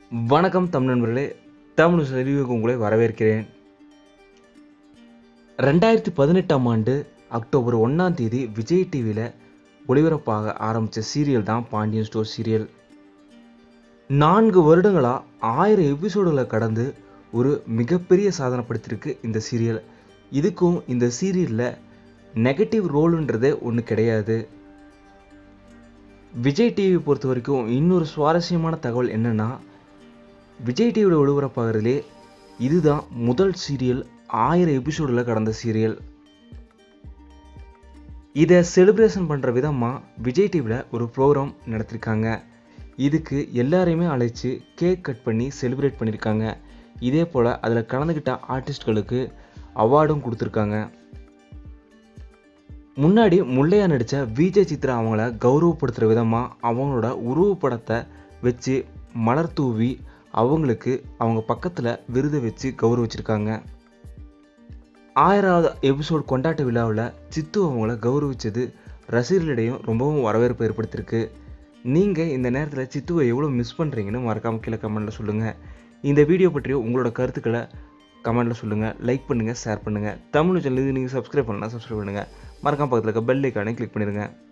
வணக்கம் தமிழ் நண்பர்களே தமிழ் செல்விக்கு உங்களை வரவேற்கிறேன் ரெண்டாயிரத்தி பதினெட்டாம் ஆண்டு அக்டோபர் ஒன்றாம் தேதி விஜய் டிவியில் ஒளிபரப்பாக ஆரம்பித்த சீரியல் தான் பாண்டியன் ஸ்டோர் சீரியல் நான்கு வருடங்களாக ஆயிரம் எபிசோடுகளை கடந்து ஒரு மிகப்பெரிய சாதனை படுத்திருக்கு இந்த சீரியல் இதுக்கும் இந்த சீரியலில் நெகட்டிவ் ரோலுன்றதே ஒன்று கிடையாது விஜய் டிவி பொறுத்த வரைக்கும் இன்னொரு சுவாரஸ்யமான தகவல் என்னென்னா விஜய் டிவியில் ஒளிபரப்பாகிறதுலே இதுதான் முதல் சீரியல் ஆயிரம் எபிசோடில் கடந்த சீரியல் இதை செலிப்ரேஷன் பண்ணுற விதமாக விஜய் டிவியில் ஒரு ப்ரோக்ராம் நடத்திருக்காங்க இதுக்கு எல்லாரையுமே அழைச்சி கேக் கட் பண்ணி செலிப்ரேட் பண்ணியிருக்காங்க இதே போல் அதில் கலந்துக்கிட்ட ஆர்டிஸ்ட்களுக்கு அவார்டும் கொடுத்துருக்காங்க முன்னாடி முல்லையா நடித்த விஜய் சித்ரா அவங்கள கௌரவப்படுத்துகிற விதமாக அவங்களோட உருவப்படத்தை வச்சு மலர் தூவி அவங்களுக்கு அவங்க பக்கத்தில் விருதை வச்சு கௌரவிச்சிருக்காங்க ஆயிராவது எபிசோட் கொண்டாட்ட விழாவில் சித்து அவங்கள கௌரவிச்சது ரசிகர்களிடையும் ரொம்பவும் வரவேற்பு ஏற்படுத்தியிருக்கு நீங்கள் இந்த நேரத்தில் சித்துவை எவ்வளோ மிஸ் பண்ணுறீங்கன்னு மறக்காமல் கீழே கமெண்ட்டில் சொல்லுங்கள் இந்த வீடியோ பற்றிய உங்களோட கருத்துக்களை கமெண்ட்டில் சொல்லுங்கள் லைக் பண்ணுங்கள் ஷேர் பண்ணுங்கள் தமிழ் சேனல் இது நீங்கள் சப்ஸ்கிரைப் பண்ணலாம் சப்ஸ்கிரைப் பண்ணுங்கள் மறக்காம பக்கத்தில் இருக்க பெல் ஐக்கானே கிளிக் பண்ணிடுங்க